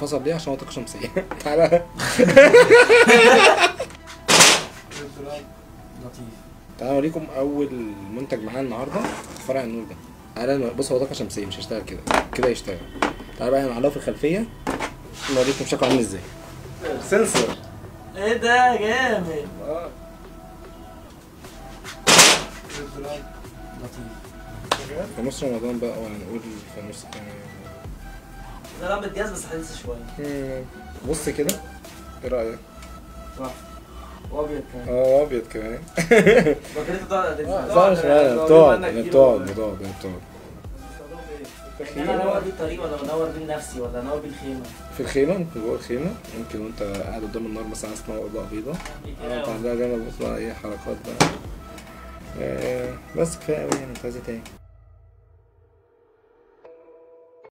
فصل ليه عشان هو طاقه شمسيه تعالى لطيف تعالى اوريكم اول منتج معانا النهارده فرع النور ده تعالى بص هو طاقه شمسيه مش هيشتغل كده كده يشتغل تعالى بقى نعلقه في الخلفيه نوريكم شكله عامل ازاي سنسور ايه ده جامد اه لطيف في نص رمضان بقى ولا نقول في نص كمان ده لعبة جهاز بس حديثة شوية مم. بص كده ايه رايك؟ صح وابيض كمان اه ابيض كمان بكرته بتقعد قد اه ايه؟ صح مش معنى بتقعد يعني بتقعد بتقعد بتقعد انا انور بيه الطريق ولا بدور بيه نفسي ولا انور بيه الخيمة؟ في الخيمة انت جوه الخيمة ممكن وانت قاعد قدام النار مثلا عايز تنور اضاءة بيضاء اه تعالى جنب بص بقى ايه حركات بقى آه، بس كفاية أوي يعني انت عايز ايه تاني